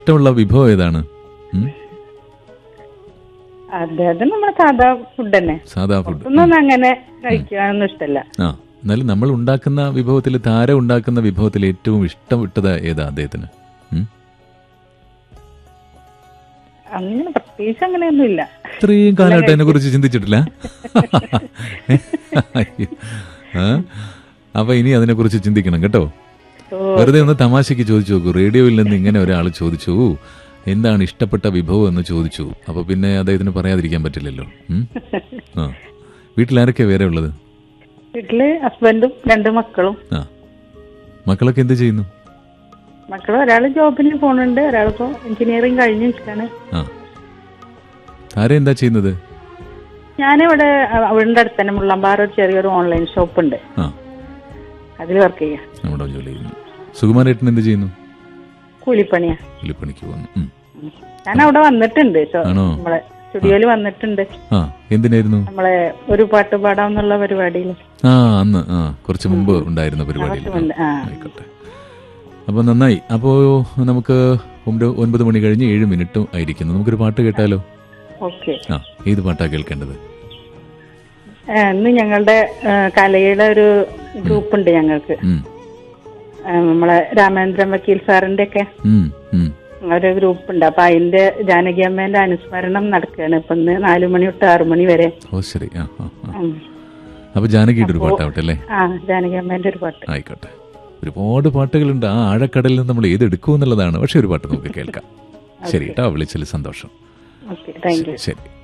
ഇഷ്ടമുള്ള വിഭവം ഏതാണ് ഉം? അദ്ദേഹത്തിന് നമ്മുടെ സാധാ ഫുഡ് തന്നെ സാധാ ഫുഡ് ഒന്നും അങ്ങനെ കഴിക്കാനൊന്നും ഇഷ്ടമല്ല ആ എന്നാലും നമ്മൾ ഉണ്ടാക്കുന്ന വിഭവത്തിൽ താര ഉണ്ടാക്കുന്ന വിഭവത്തിൽ ഏറ്റവും ഇഷ്ടപ്പെട്ടത് ഏതാ അദ്ദേഹത്തിന് ഉം? അങ്ങനെ പ്രത്യേകിച്ച് അങ്ങനെയൊന്നും ഇല്ല ഇത്രയും കാലമായിട്ട് അതിനെ കുറിച്ച് ചിന്തിച്ചിട്ടില്ല അയ്യോ. ആ? അപ്പൊ ഇനി അതിനെ കുറിച്ച് ചിന്തിക്കണം കേട്ടോ ഓ, വെറുതെ ഒന്ന് തമാശയ്ക്ക് ചോദിച്ചു നോക്കൂ റേഡിയോയിൽ നിന്ന് ഇങ്ങനെ ഒരാൾ ചോദിച്ചു എന്താണ് ഇഷ്ടപ്പെട്ട വിഭവം എന്ന് ചോദിച്ചു അപ്പൊ പിന്നെ അദ്ദേഹത്തിന് പറയാതിരിക്കാൻ പറ്റില്ലല്ലോ ഉം? ആ വീട്ടിലാരൊക്കെ വേറെ ഉള്ളത് വീട്ടില് ഹസ്ബൻഡും രണ്ട് മക്കളും ആ മക്കളൊക്കെ എന്ത് ചെയ്യുന്നു മക്കൾ ഒരാള് ജോബിന് പോണുണ്ട് ഒരാളിപ്പോ എഞ്ചിനീയറിംഗ് കഴിഞ്ഞ് നിൽക്കാണ് ആ താര എന്താ ചെയ്യുന്നത് ഞാനിവിടെ അഹ് അവളുടെ അടുത്ത് തന്നെ മുള്ളമ്പാറ ഒരു ചെറിയൊരു ഓൺലൈൻ ഷോപ്പ് ഉണ്ട് ആ അതിൽ വർക്ക് ചെയ്യാം നമ്മുടെ ജോലി ചെയ്യുന്നു സുകുമാരേട്ടൻ എന്ത് ചെയ്യുന്നു കൂലിപ്പണിയാ കൂലിപ്പണിക്ക് പോകുന്നു ഉം. ഞാൻ അവിടെ വന്നിട്ടുണ്ട് ഷോ- ആണോ? നമ്മളെ സ്റ്റുഡിയോയിൽ വന്നിട്ടുണ്ട് ആ എന്തിനായിരുന്നു നമ്മളെ ഒരു പാട്ട് പാടാം എന്നുള്ള പരിപാടിയിൽ ആ അന്ന് ആ കുറച്ച് മുമ്പ് ഉണ്ടായിരുന്ന പരിപാടിയിൽ കുറച്ച് മുമ്പ്, ആ. ആയിക്കോട്ടെ അപ്പോൾ നന്നായി അപ്പോൾ നമുക്ക് ഒമ്പത് ഒൻപത് മണി കഴിഞ്ഞ് ഏഴ് മിനിറ്റും ആയിരിക്കുന്നു നമുക്കൊരു പാട്ട് കേട്ടാലോ ഓക്കെ ആ ഏത് പാട്ടാ കേൾക്കേണ്ടത് ഇന്ന് ഞങ്ങളുടെ ആ, കലയുടെ ഒരു ഗ്രൂപ്പ് ഉണ്ട് ഞങ്ങൾക്ക് ഉം, ആ, നമ്മളെ രാമേന്ദ്രൻ വക്കീൽ സാറിന്റെ ഒക്കെ ഉം, ഉം. ഒരു ഗ്രൂപ്പ് ഉണ്ട് അപ്പൊ അതിന്റെ ജാനകി അമ്മേന്റെ അനുസ്മരണം നടക്കുകയാണ് ഇപ്പൊ ഇന്ന് നാലു മണി തൊട്ട് ആറു മണി വരെ ഓ ശരി ആ ആ ആ. ഉം. അപ്പോൾ ജാനകിയുടെ ഒരു പാട്ടാവട്ടെ അല്ലേ ആ ജാനകി അമ്മേന്റെ ഒരു പാട്ട് ആയിക്കോട്ടെ ഒരുപാട് പാട്ടുകളുണ്ട് ആ ആഴക്കടലിൽ നിന്ന് നമ്മൾ ഏതെടുക്കും എന്നുള്ളതാണ് പക്ഷെ ഒരു പാട്ട് നമുക്ക് കേൾക്കാം ശരി കേട്ടോ വിളിച്ചതിൽ സന്തോഷം ഓക്കെ താങ്ക് യു ശരി